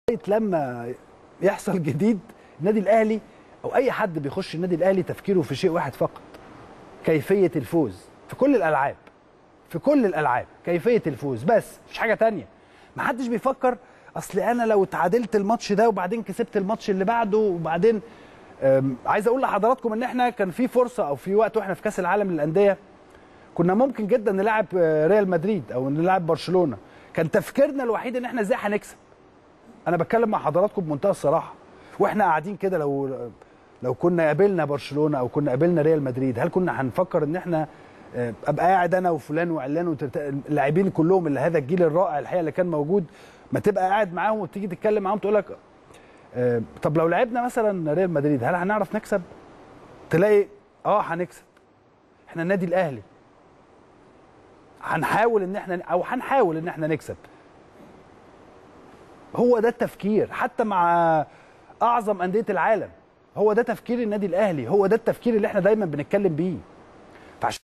لغايه لما يحصل جديد النادي الاهلي او اي حد بيخش النادي الاهلي تفكيره في شيء واحد فقط كيفيه الفوز في كل الالعاب في كل الالعاب كيفيه الفوز بس مفيش حاجه تانية ما حدش بيفكر اصل انا لو تعادلت الماتش ده وبعدين كسبت الماتش اللي بعده وبعدين أم، عايز اقول لحضراتكم ان احنا كان في فرصه او في وقت واحنا في كاس العالم للانديه كنا ممكن جدا نلعب آه، ريال مدريد او نلعب برشلونه كان تفكيرنا الوحيد ان احنا ازاي هنكسب انا بتكلم مع حضراتكم بمنتهى الصراحه واحنا قاعدين كده لو لو كنا قابلنا برشلونه او كنا قابلنا ريال مدريد هل كنا هنفكر ان احنا آه، ابقى قاعد انا وفلان وعلان وترت- اللاعبين كلهم اللي هذا الجيل الرائع الحقيقه اللي كان موجود ما تبقى قاعد معاهم وتيجي تتكلم معاهم تقول لك آه، طب لو لعبنا مثلا ريال مدريد هل هنعرف نكسب؟ تلاقي اه هنكسب احنا النادي الاهلي هنحاول ان احنا او هنحاول ان احنا نكسب هو ده التفكير حتى مع اعظم انديه العالم هو ده تفكير النادي الاهلي هو ده التفكير اللي احنا دايما بنتكلم بيه فعشان